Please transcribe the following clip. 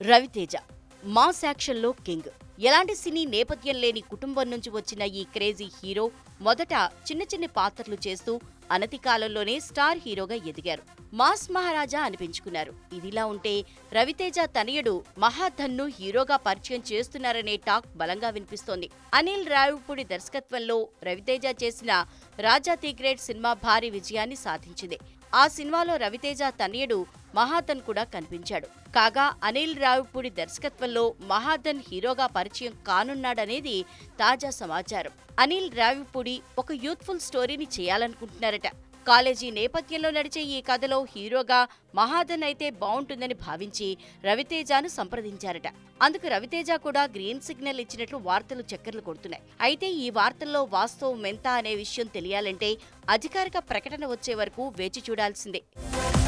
Raviteja mass యాక్షన్లో king ఎలాంటి సినీ నేపథ్యం లేని కుటుంబం నుంచి వచ్చిన ఈ క్రేజీ హీరో మొదట చిన్న చిన్న పాత్రలు చేస్తూ అనతి కాలంలోనే స్టార్ హీరోగా ఎదిగారు మాస్ మహారాజా అనిపించుకున్నారు ఇదిలా ఉంటే రవితేజ తనయుడు మహాధన్ను హీరోగా పరిచయం చేస్తున్నారనే టాక్ బలంగా వినిపిస్తోంది అనిల్ రావిపూడి దర్శకత్వంలో రవితేజ చేసిన రాజా ది గ్రేట్ సినిమా భారీ విజయాన్ని సాధించింది ఆ సినిమాలో రవితేజ తనయుడు మహాధన్ కూడా కనిపించాడు కాగా అనిల్ రావిపూడి దర్శకత్వంలో మహాధన్ హీరోగా పరిచయం కానున్నాడనేది తాజా సమాచారం అనిల్ రావిపూడి ఒక యూత్ఫుల్ స్టోరీని చేయాలనుకుంటున్నారట కాలేజీ నేపథ్యంలో నడిచే ఈ కథలో హీరోగా మహాధన్ అయితే బావుంటుందని భావించి రవితేజను సంప్రదించారట అందుకు రవితేజ కూడా గ్రీన్ సిగ్నల్ ఇచ్చినట్లు వార్తలు చక్కర్లు కొడుతున్నాయి అయితే ఈ వార్తల్లో వాస్తవం ఎంత అనే విషయం తెలియాలంటే అధికారిక ప్రకటన వచ్చే వరకు వేచి చూడాల్సిందే